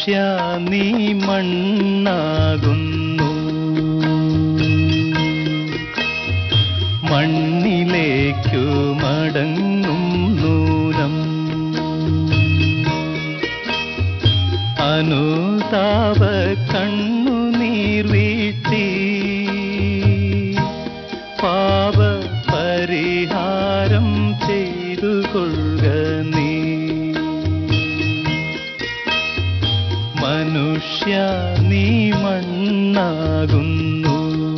മനുഷ്യ നീ മണ്ണാകുന്നു മണ്ണിലേക്കു മടങ്ങും നൂനം അനുതാപ കണ്ണുനീർ വീഴ്ത്തി പാപ പരിഹാരം ചെയ്തു കൊള്ളുക നീ മനുഷ്യ നീ മണ്ണാകുന്നു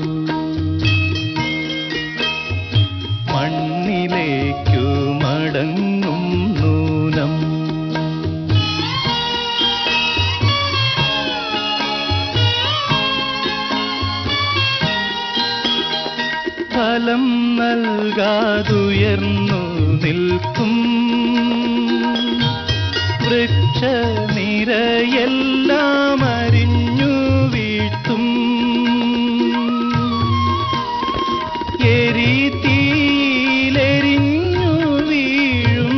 മണ്ണിലേക്കു മടങ്ങും നൂനം ഫലം നൽകാതുയർന്നു നിൽക്കും വൃക്ഷനിരയെല്ലാം അരിഞ്ഞു വീഴ്ത്തും എരിതീയിലെരിഞ്ഞു വീഴും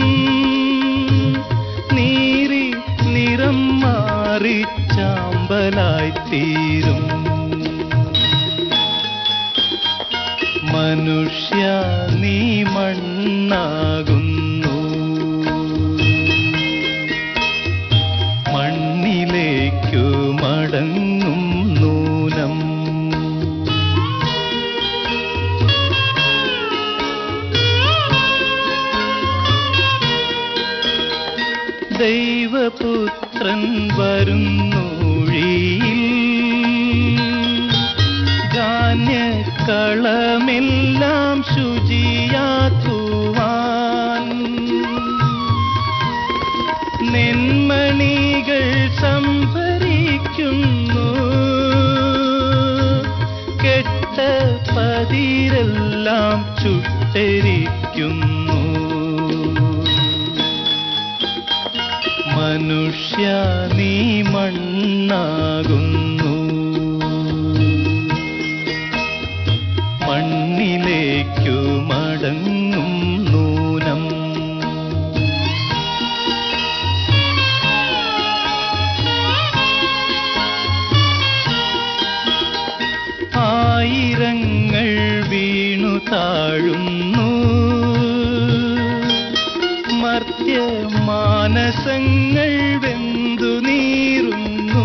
നീറി നിറം മാറി ചാമ്പലായിത്തീരും മനുഷ്യ നീ മണ്ണാകുന്നു മണ്ണിലേക്കു മടങ്ങും നൂനം ദൈവപുത്രൻ വരുന്നൂഴിയിൽ ധാന്യക്കളമെല്ലാം ശുചിയാക്കുവാൻ നെന്മണികൾ സംഭരിക്കുന്നു കെട്ട പതിരെല്ലാം ചുട്ടരിക്കുന്നു മനുഷ്യ നീ മണ്ണാകുന്നു മണ്ണിലേക്കു മടങ്ങും നൂനം ആയിരങ്ങൾ വീണു താഴുന്നു മർത്യ മാനസങ്ങൾ വെന്തു നീറുന്നു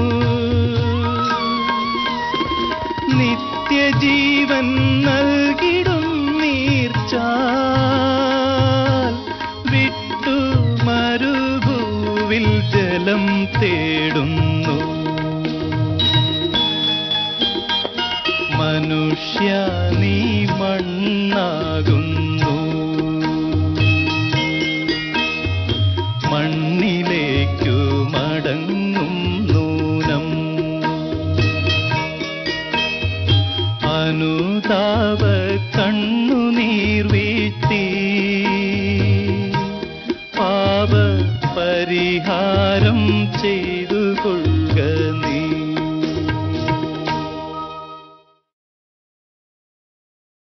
നിത്യജീവൻ നൽകിടും നീർച്ചാൽ വിട്ടു മരുഭൂവിൽ ജലം തേടുന്നു മനുഷ്യ നീ മണ്ണാകുന്നു മണ്ണിലേക്കു മടങ്ങും നൂനം അനുതാപ കണ്ണുനീർ വീഴ്ത്തി പാപ പരിഹാരം ചെയ്